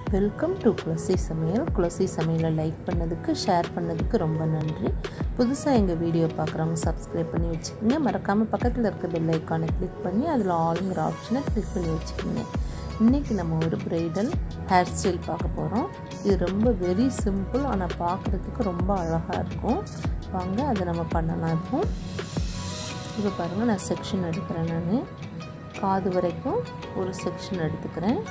welcome to குலசி சமையல் குலசி சமையலை like பண்ணதுக்கு ஷேர் பண்ணதுக்கு ரொம்ப நன்றி புதுசாக எங்கள் வீடியோ பார்க்குறவங்க சப்ஸ்கிரைப் பண்ணி வச்சுக்கோங்க மறக்காமல் பக்கத்தில் இருக்க பெல் ஐக்கானை கிளிக் பண்ணி அதில் ஆளுங்கிற ஆப்ஷனை கிளிக் பண்ணி வச்சுக்கோங்க இன்றைக்கி நம்ம ஒரு ப்ரைடல் ஹேர் ஸ்டைல் பார்க்க போகிறோம் இது ரொம்ப வெரி சிம்பிள் ஆனால் பார்க்குறதுக்கு ரொம்ப அழகாக இருக்கும் வாங்க அதை நம்ம பண்ணலாம் இருக்கும் இப்போ பாருங்கள் நான் செக்ஷன் எடுக்கிறேன் நான் காது வரைக்கும் ஒரு செக்ஷன் எடுத்துக்கிறேன்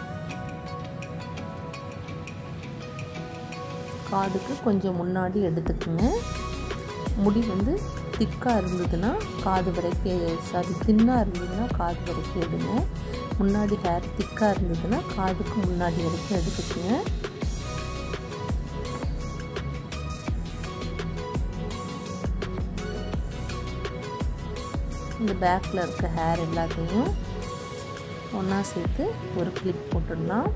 காதுக்கு கொஞ்சம் முன்னாடி எடுத்துக்கோங்க முடி வந்து திக்காக இருந்ததுன்னா காது வரைக்கும் சாரி தின்னாக இருந்ததுன்னா காது வரைக்கும் எடுங்க முன்னாடி ஹேர் திக்காக இருந்ததுன்னா காதுக்கு முன்னாடி வரைக்கும் எடுத்துக்கோங்க இந்த பேக்கில் இருக்க ஹேர் எல்லாத்தையும் ஒன்றா சேர்த்து ஒரு கிளிப் போட்டுடலாம்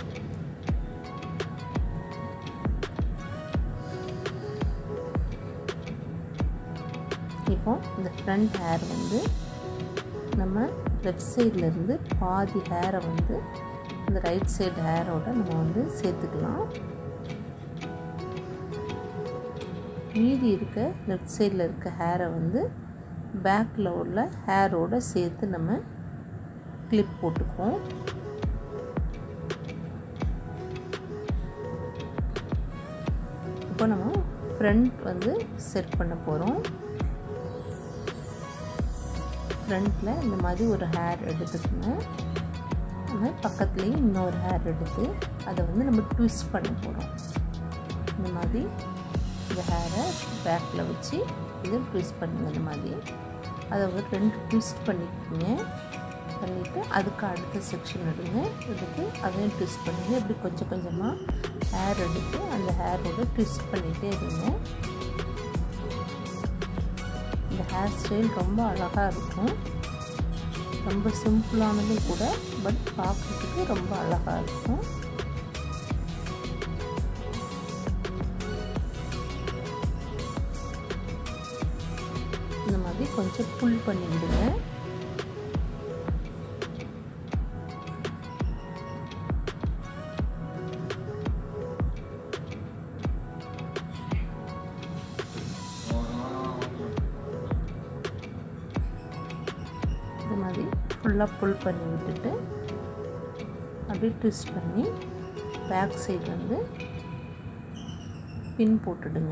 இப்போ இந்த ஃப்ரண்ட் ஹேர் வந்து நம்ம லெஃப்ட் சைட்லேருந்து பாதி ஹேரை வந்து இந்த ரைட் சைடு ஹேரோட நம்ம வந்து சேர்த்துக்கலாம் மீதி இருக்க லெஃப்ட் சைடில் இருக்க ஹேரை வந்து பேக்கில் உள்ள ஹேரோடு சேர்த்து நம்ம கிளிப் போட்டுக்குவோம் இப்போ நம்ம ஃப்ரண்ட் வந்து செட் பண்ண போகிறோம் ஃப்ரண்ட்டில் இந்த மாதிரி ஒரு ஹேர் எடுத்துக்கோங்க நம்ம பக்கத்துலேயும் இன்னொரு ஹேர் எடுத்து அதை வந்து நம்ம ட்விஸ்ட் பண்ண போகிறோம் இந்த மாதிரி இந்த ஹேரை பேக்கில் வச்சு இதை ட்விஸ்ட் பண்ணுங்க இந்த மாதிரி அதை ஒரு ரெண்டு ட்விஸ்ட் பண்ணிக்கோங்க பண்ணிவிட்டு அதுக்கு அடுத்த செக்ஷன் எடுங்க எடுத்து அதையும் ட்விஸ்ட் பண்ணுங்க இப்படி கொஞ்சம் கொஞ்சமாக ஹேர் எடுத்து அந்த ஹேரோட ட்விஸ்ட் பண்ணிகிட்டே இருங்க இந்த ஹேர் ஸ்டைல் ரொம்ப அழகாக இருக்கும் ரொம்ப சிம்பிளானதும் கூட பட் பார்க்குறதுக்கு ரொம்ப அழகாக இருக்கும் இந்த மாதிரி கொஞ்சம் புல் பண்ணி விடுங்க இந்த மாதிரி ஃபுல்லாக புல் பண்ணி விட்டுட்டு அப்படியே ட்விஸ்ட் பண்ணி பேக் சைடு வந்து பின் போட்டுடுங்க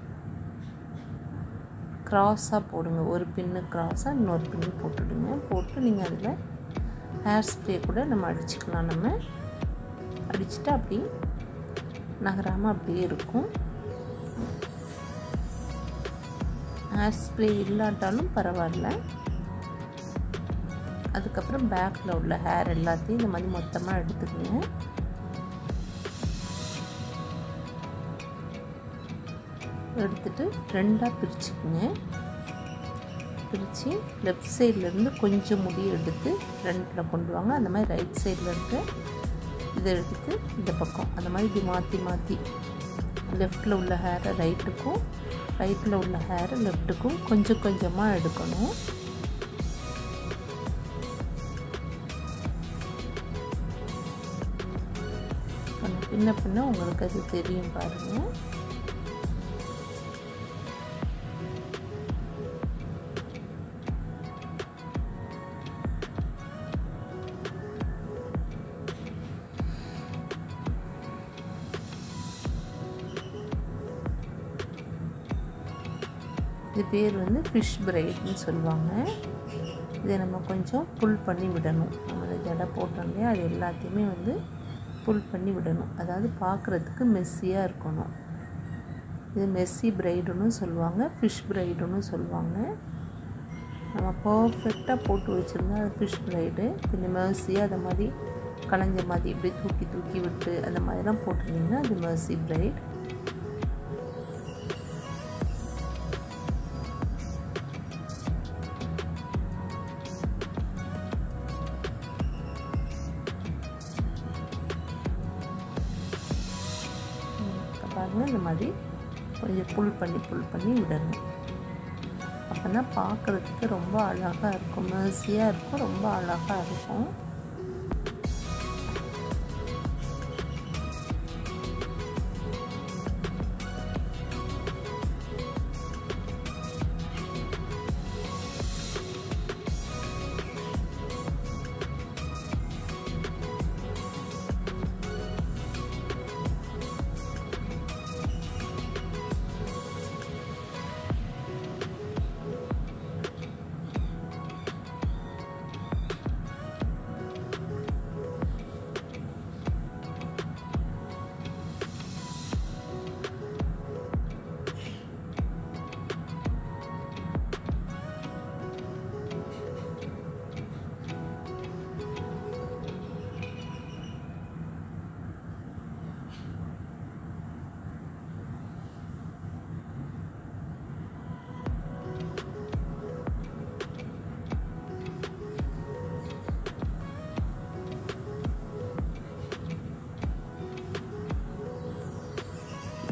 க்ராஸாக போடுங்க ஒரு பின்னு க்ராஸாக இன்னொரு பின்னு போட்டுடுங்க போட்டு நீங்கள் அதில் ஹேர் ஸ்ப்ரே கூட நம்ம அடிச்சுக்கலாம் நம்ம அடிச்சுட்டு அப்படி நகராமல் அப்படியே இருக்கும் ஹேர் ஸ்ப்ரே இல்லாட்டாலும் பரவாயில்ல அதுக்கப்புறம் பேக்கில் உள்ள ஹேர் எல்லாத்தையும் இந்த மாதிரி மொத்தமாக எடுத்துக்கோங்க எடுத்துட்டு ரெண்டாக பிரிச்சுக்குங்க பிரித்து லெஃப்ட் சைட்லேருந்து கொஞ்சம் முடி எடுத்து ஃப்ரண்ட்டில் கொண்டு வாங்க அந்த மாதிரி ரைட் சைடில் இருக்க இதை எடுத்து இந்த பக்கம் அந்த மாதிரி இப்படி மாற்றி மாற்றி லெஃப்டில் உள்ள ஹேரை ரைட்டுக்கும் ரைட்டில் உள்ள ஹேரை லெஃப்ட்டுக்கும் கொஞ்சம் கொஞ்சமாக எடுக்கணும் பின்ன பின்ன உங்களுக்கு அது தெரியும் பாருங்கள் இது பேர் வந்து ஃபிஷ் பிரைட்னு சொல்லுவாங்க இதை நம்ம கொஞ்சம் புல் பண்ணி விடணும் நம்ம இந்த ஜடை போட்டோம் இல்லையா அது எல்லாத்தையுமே வந்து புல் பண்ணி விடணும் அதாவது பார்க்குறதுக்கு மெஸ்ஸியாக இருக்கணும் இது மெஸ்ஸி பிரைடுன்னு சொல்லுவாங்க ஃபிஷ் பிரைடுன்னு சொல்லுவாங்க நம்ம பர்ஃபெக்டாக போட்டு வச்சுருந்தா அது ஃபிஷ் பிரைடு கொஞ்சம் மெர்சியாக அதை மாதிரி களைஞ்ச மாதிரி இப்படி தூக்கி தூக்கி விட்டு அந்த மாதிரிலாம் போட்டிருந்தீங்கன்னா அது மெர்சி பிரைட் பாருங்கள் இந்த மாதிரி கொஞ்சம் புல் பண்ணி புல் பண்ணி விடணும் அப்போ தான் பார்க்குறதுக்கு ரொம்ப அழகாக இருக்கும் மெர்சியாக இருக்கும் ரொம்ப அழகாக இருக்கும்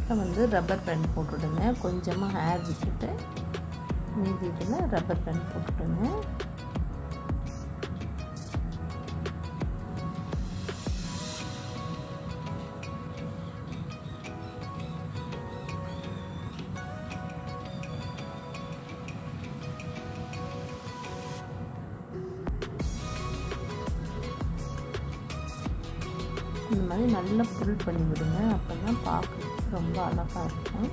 லாஸ்ட்டில் வந்து ரப்பர் பேண்ட் போட்டுவிடுங்க கொஞ்சமாக ஹேர் விட்டுட்டு மீதி இதில் ரப்பர் பேண்ட் போட்டுவிடுங்க இந்த மாதிரி நல்லா புல் பண்ணி விடுங்க அப்போ தான் பார்க்குறதுக்கு ரொம்ப அழகாக இருக்கும்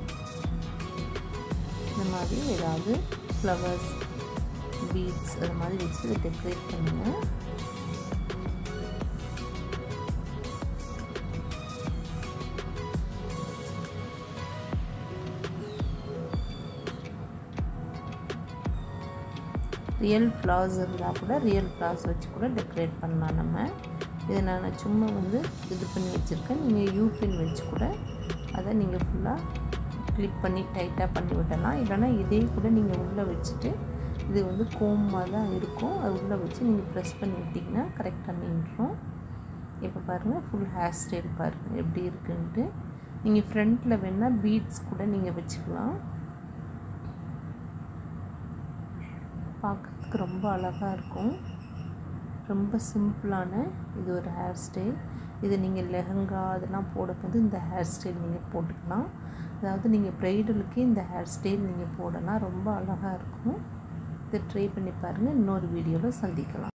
இந்த மாதிரி ஏதாவது ஃப்ளவர்ஸ் பீட்ஸ் அது மாதிரி வச்சு இதை டெக்கரேட் பண்ணுங்கள் ரியல் ஃப்ளவர்ஸ் இருந்தால் கூட ரியல் ஃப்ளவர்ஸ் வச்சு கூட டெக்கரேட் பண்ணலாம் நம்ம இதை நான் சும்மா வந்து இது பண்ணி வச்சுருக்கேன் நீங்கள் யூபின் வச்சு கூட அதை நீங்கள் ஃபுல்லாக கிளிப் பண்ணி டைட்டாக பண்ணி விடலாம் இல்லைனா இதே கூட நீங்கள் உள்ளே வச்சுட்டு இது வந்து கோமாக தான் இருக்கும் அது உள்ளே வச்சு நீங்கள் ப்ரெஸ் பண்ணி விட்டிங்கன்னா கரெக்டாக நின்றுடும் இப்போ பாருங்கள் ஃபுல் ஹேர் ஸ்டைல் பாருங்கள் எப்படி இருக்குன்ட்டு நீங்கள் ஃப்ரண்ட்டில் வேணால் பீட்ஸ் கூட நீங்கள் வச்சுக்கலாம் பார்க்குறதுக்கு ரொம்ப அழகாக இருக்கும் ரொம்ப சிம்பிளான இது ஒரு ஹேர் ஸ்டைல் இது நீங்கள் லெஹங்கா அதெல்லாம் போடும்போது இந்த ஹேர் ஸ்டைல் நீங்கள் போட்டுக்கலாம் அதாவது நீங்கள் ப்ரைடலுக்கு இந்த ஹேர் ஸ்டைல் நீங்கள் போடலாம் ரொம்ப அழகாக இருக்கும் இதை ட்ரை பண்ணி பாருங்கள் இன்னொரு வீடியோவில் சந்திக்கலாம்